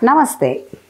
ನಮಸ್ತೆ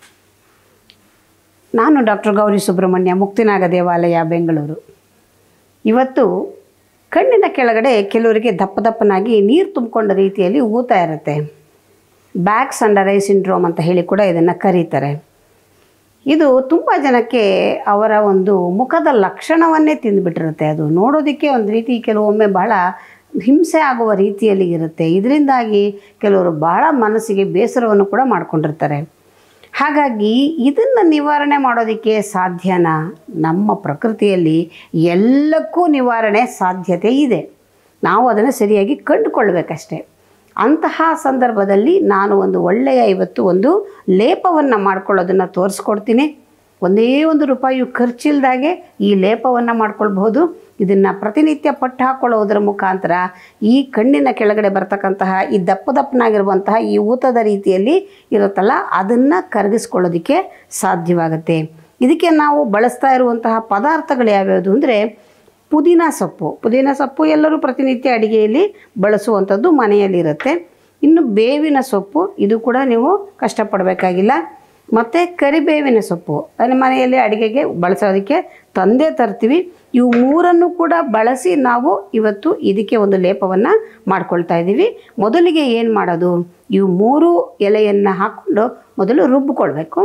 ನಾನು ಡಾಕ್ಟರ್ ಗೌರಿ ಸುಬ್ರಹ್ಮಣ್ಯ ಮುಕ್ತಿನಾಗ ದೇವಾಲಯ ಬೆಂಗಳೂರು ಇವತ್ತು ಕಣ್ಣಿನ ಕೆಳಗಡೆ ಕೆಲವರಿಗೆ ದಪ್ಪ ದಪ್ಪನಾಗಿ ನೀರು ತುಂಬಿಕೊಂಡ ರೀತಿಯಲ್ಲಿ ಊತ ಇರುತ್ತೆ ಬ್ಯಾಕ್ಸ್ ಅಂಡರ್ ಐ ಸಿಂಡ್ರೋಮ್ ಅಂತ ಹೇಳಿ ಕೂಡ ಇದನ್ನು ಕರೀತಾರೆ ಇದು ತುಂಬ ಜನಕ್ಕೆ ಅವರ ಒಂದು ಮುಖದ ಲಕ್ಷಣವನ್ನೇ ತಿಂದುಬಿಟ್ಟಿರುತ್ತೆ ಅದು ನೋಡೋದಕ್ಕೆ ಒಂದು ರೀತಿ ಕೆಲವೊಮ್ಮೆ ಬಹಳ ಹಿಂಸೆ ಆಗುವ ರೀತಿಯಲ್ಲಿ ಇರುತ್ತೆ ಇದರಿಂದಾಗಿ ಕೆಲವರು ಬಹಳ ಮನಸ್ಸಿಗೆ ಬೇಸರವನ್ನು ಕೂಡ ಮಾಡ್ಕೊಂಡಿರ್ತಾರೆ ಹಾಗಾಗಿ ಇದನ್ನು ನಿವಾರಣೆ ಮಾಡೋದಕ್ಕೆ ಸಾಧ್ಯನಾ ನಮ್ಮ ಪ್ರಕೃತಿಯಲ್ಲಿ ಎಲ್ಲಕ್ಕೂ ನಿವಾರಣೆ ಸಾಧ್ಯತೆ ಇದೆ ನಾವು ಅದನ್ನು ಸರಿಯಾಗಿ ಕಂಡುಕೊಳ್ಬೇಕಷ್ಟೆ ಅಂತಹ ಸಂದರ್ಭದಲ್ಲಿ ನಾನು ಒಂದು ಒಳ್ಳೆಯ ಇವತ್ತು ಒಂದು ಲೇಪವನ್ನು ಮಾಡ್ಕೊಳ್ಳೋದನ್ನು ತೋರಿಸ್ಕೊಡ್ತೀನಿ ಒಂದೇ ಒಂದು ರೂಪಾಯಿ ಖರ್ಚಿಲ್ದಾಗೆ ಈ ಲೇಪವನ್ನು ಮಾಡ್ಕೊಳ್ಬಹುದು ಇದನ್ನು ಪ್ರತಿನಿತ್ಯ ಪಟ್ಟು ಹಾಕ್ಕೊಳ್ಳೋದ್ರ ಮುಖಾಂತರ ಈ ಕಣ್ಣಿನ ಕೆಳಗಡೆ ಬರ್ತಕ್ಕಂತಹ ಈ ದಪ್ಪ ದಪ್ಪನಾಗಿರುವಂತಹ ಈ ಊತದ ರೀತಿಯಲ್ಲಿ ಇರುತ್ತಲ್ಲ ಅದನ್ನು ಕರಗಿಸ್ಕೊಳ್ಳೋದಕ್ಕೆ ಸಾಧ್ಯವಾಗುತ್ತೆ ಇದಕ್ಕೆ ನಾವು ಬಳಸ್ತಾ ಇರುವಂತಹ ಪದಾರ್ಥಗಳು ಯಾವ್ಯಾವುದು ಅಂದರೆ ಪುದೀನ ಸೊಪ್ಪು ಪುದೀನ ಸೊಪ್ಪು ಎಲ್ಲರೂ ಪ್ರತಿನಿತ್ಯ ಅಡಿಗೆಯಲ್ಲಿ ಬಳಸುವಂಥದ್ದು ಮನೆಯಲ್ಲಿರುತ್ತೆ ಇನ್ನು ಬೇವಿನ ಸೊಪ್ಪು ಇದು ಕೂಡ ನೀವು ಕಷ್ಟಪಡಬೇಕಾಗಿಲ್ಲ ಮತ್ತು ಕರಿಬೇವಿನ ಸೊಪ್ಪು ಅದನ್ನ ಮನೆಯಲ್ಲಿ ಅಡುಗೆಗೆ ಬಳಸೋದಕ್ಕೆ ತಂದೆ ತರ್ತೀವಿ ಇವು ಮೂರನ್ನು ಕೂಡ ಬಳಸಿ ನಾವು ಇವತ್ತು ಇದಕ್ಕೆ ಒಂದು ಲೇಪವನ್ನು ಮಾಡ್ಕೊಳ್ತಾ ಇದ್ದೀವಿ ಮೊದಲಿಗೆ ಏನು ಮಾಡೋದು ಇವು ಮೂರು ಎಲೆಯನ್ನು ಹಾಕ್ಕೊಂಡು ಮೊದಲು ರುಬ್ಬಿಕೊಳ್ಬೇಕು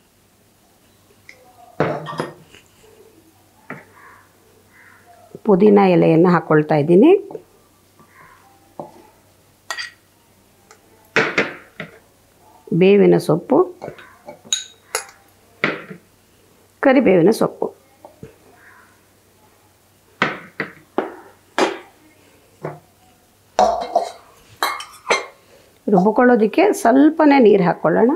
ಪುದೀನ ಎಲೆಯನ್ನು ಹಾಕ್ಕೊಳ್ತಾ ಇದ್ದೀನಿ ಬೇವಿನ ಸೊಪ್ಪು ಕರಿಬೇವಿನ ಸೊಪ್ಪು ರುಬ್ಬಿಕೊಳ್ಳೋದಕ್ಕೆ ಸ್ವಲ್ಪನೇ ನೀರು ಹಾಕ್ಕೊಳ್ಳೋಣ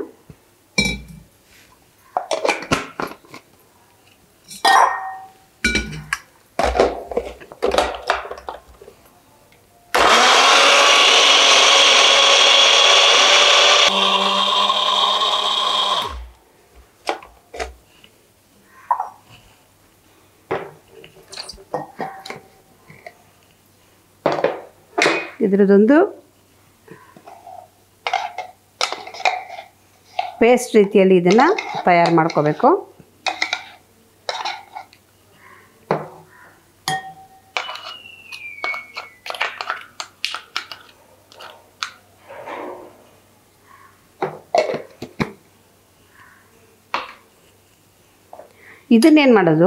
ಇದರದೊಂದು ಪೇಸ್ಟ್ ರೀತಿಯಲ್ಲಿ ಇದನ್ನು ತಯಾರು ಮಾಡ್ಕೋಬೇಕು ಇದನ್ನೇನು ಮಾಡೋದು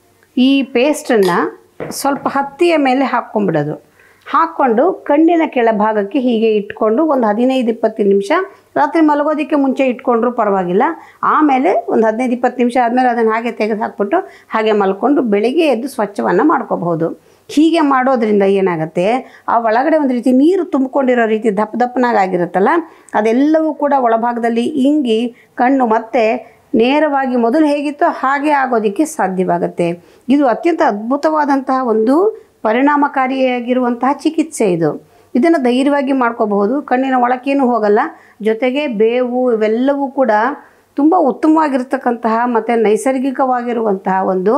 ಈ ಪೇಸ್ಟನ್ನು ಸ್ವಲ್ಪ ಹತ್ತಿಯ ಮೇಲೆ ಹಾಕ್ಕೊಂಬಿಡೋದು ಹಾಕ್ಕೊಂಡು ಕಣ್ಣಿನ ಕೆಳಭಾಗಕ್ಕೆ ಹೀಗೆ ಇಟ್ಕೊಂಡು ಒಂದು ಹದಿನೈದು ಇಪ್ಪತ್ತು ನಿಮಿಷ ರಾತ್ರಿ ಮಲಗೋದಕ್ಕೆ ಮುಂಚೆ ಇಟ್ಕೊಂಡ್ರೂ ಪರವಾಗಿಲ್ಲ ಆಮೇಲೆ ಒಂದು ಹದಿನೈದು ಇಪ್ಪತ್ತು ನಿಮಿಷ ಆದಮೇಲೆ ಅದನ್ನು ಹಾಗೆ ತೆಗೆದು ಹಾಕ್ಬಿಟ್ಟು ಹಾಗೆ ಮಲ್ಕೊಂಡು ಬೆಳಿಗ್ಗೆ ಎದ್ದು ಸ್ವಚ್ಛವನ್ನು ಮಾಡ್ಕೋಬಹುದು ಹೀಗೆ ಮಾಡೋದ್ರಿಂದ ಏನಾಗುತ್ತೆ ಆ ಒಳಗಡೆ ಒಂದು ರೀತಿ ನೀರು ತುಂಬಿಕೊಂಡಿರೋ ರೀತಿ ದಪ್ಪ ದಪ್ಪನಾಗಿರುತ್ತಲ್ಲ ಅದೆಲ್ಲವೂ ಕೂಡ ಒಳಭಾಗದಲ್ಲಿ ಇಂಗಿ ಕಣ್ಣು ಮತ್ತೆ ನೇರವಾಗಿ ಮೊದಲು ಹೇಗಿತ್ತೋ ಹಾಗೆ ಆಗೋದಕ್ಕೆ ಸಾಧ್ಯವಾಗುತ್ತೆ ಇದು ಅತ್ಯಂತ ಅದ್ಭುತವಾದಂತಹ ಒಂದು ಪರಿಣಾಮಕಾರಿಯಾಗಿರುವಂತಹ ಚಿಕಿತ್ಸೆ ಇದು ಇದನ್ನು ಧೈರ್ಯವಾಗಿ ಮಾಡ್ಕೋಬಹುದು ಕಣ್ಣಿನ ಒಳಕ್ಕೇನು ಹೋಗಲ್ಲ ಜೊತೆಗೆ ಬೇವು ಇವೆಲ್ಲವೂ ಕೂಡ ತುಂಬ ಉತ್ತಮವಾಗಿರ್ತಕ್ಕಂತಹ ಮತ್ತು ನೈಸರ್ಗಿಕವಾಗಿರುವಂತಹ ಒಂದು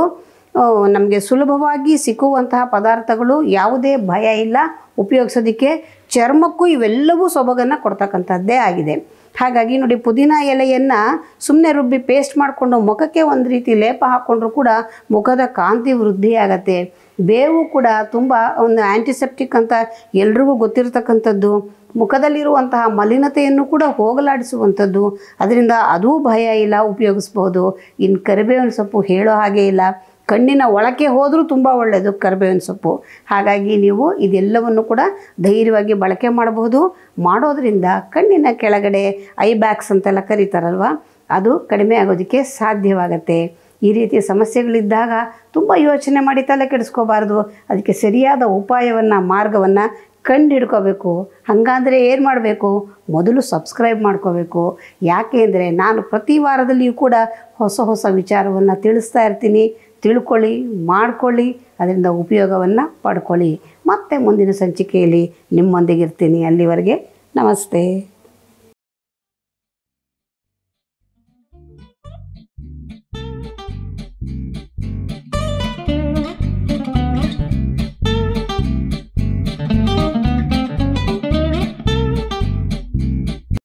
ನಮಗೆ ಸುಲಭವಾಗಿ ಸಿಕ್ಕುವಂತಹ ಪದಾರ್ಥಗಳು ಯಾವುದೇ ಭಯ ಇಲ್ಲ ಉಪಯೋಗಿಸೋದಕ್ಕೆ ಚರ್ಮಕ್ಕೂ ಇವೆಲ್ಲವೂ ಸೊಬಗನ್ನು ಕೊಡ್ತಕ್ಕಂಥದ್ದೇ ಆಗಿದೆ ಹಾಗಾಗಿ ನೋಡಿ ಪುದೀನ ಎಲೆಯನ್ನು ಸುಮ್ಮನೆ ರುಬ್ಬಿ ಪೇಸ್ಟ್ ಮಾಡಿಕೊಂಡು ಮುಖಕ್ಕೆ ಒಂದು ರೀತಿ ಲೇಪ ಹಾಕ್ಕೊಂಡ್ರೂ ಕೂಡ ಮುಖದ ಕಾಂತಿ ವೃದ್ಧಿಯಾಗತ್ತೆ ಬೇವು ಕೂಡ ತುಂಬ ಒಂದು ಆ್ಯಂಟಿಸೆಪ್ಟಿಕ್ ಅಂತ ಎಲ್ರಿಗೂ ಗೊತ್ತಿರತಕ್ಕಂಥದ್ದು ಮುಖದಲ್ಲಿರುವಂತಹ ಮಲಿನತೆಯನ್ನು ಕೂಡ ಹೋಗಲಾಡಿಸುವಂಥದ್ದು ಅದರಿಂದ ಅದೂ ಭಯ ಇಲ್ಲ ಉಪಯೋಗಿಸ್ಬೋದು ಇನ್ನು ಕರಿಬೇವಿನ ಸೊಪ್ಪು ಹೇಳೋ ಹಾಗೆ ಇಲ್ಲ ಕಣ್ಣಿನ ಒಳಕ್ಕೆ ಹೋದರೂ ತುಂಬ ಒಳ್ಳೆಯದು ಕರಿಬೇವಿನ ಸೊಪ್ಪು ಹಾಗಾಗಿ ನೀವು ಇದೆಲ್ಲವನ್ನು ಕೂಡ ಧೈರ್ಯವಾಗಿ ಬಳಕೆ ಮಾಡಬಹುದು ಮಾಡೋದ್ರಿಂದ ಕಣ್ಣಿನ ಕೆಳಗಡೆ ಐ ಬ್ಯಾಗ್ಸ್ ಅಂತೆಲ್ಲ ಕರೀತಾರಲ್ವ ಅದು ಕಡಿಮೆ ಆಗೋದಕ್ಕೆ ಸಾಧ್ಯವಾಗತ್ತೆ ಈ ರೀತಿಯ ಸಮಸ್ಯೆಗಳಿದ್ದಾಗ ತುಂಬ ಯೋಚನೆ ಮಾಡಿ ತಲೆ ಕೆಡಿಸ್ಕೋಬಾರ್ದು ಅದಕ್ಕೆ ಸರಿಯಾದ ಉಪಾಯವನ್ನು ಮಾರ್ಗವನ್ನು ಕಂಡು ಹಿಡ್ಕೋಬೇಕು ಹಾಗಾದರೆ ಏನು ಮಾಡಬೇಕು ಮೊದಲು ಸಬ್ಸ್ಕ್ರೈಬ್ ಮಾಡ್ಕೋಬೇಕು ಯಾಕೆ ಅಂದರೆ ನಾನು ಪ್ರತಿ ವಾರದಲ್ಲಿಯೂ ಕೂಡ ಹೊಸ ಹೊಸ ವಿಚಾರವನ್ನು ತಿಳಿಸ್ತಾ ಇರ್ತೀನಿ ತಿಳ್ಕೊಳ್ಳಿ ಮಾಡ್ಕೊಳ್ಳಿ ಅದರಿಂದ ಉಪಯೋಗವನ್ನು ಪಡ್ಕೊಳ್ಳಿ ಮತ್ತೆ ಮುಂದಿನ ಸಂಚಿಕೆಯಲ್ಲಿ ನಿಮ್ಮೊಂದಿಗಿರ್ತೀನಿ ಅಲ್ಲಿವರೆಗೆ ನಮಸ್ತೆ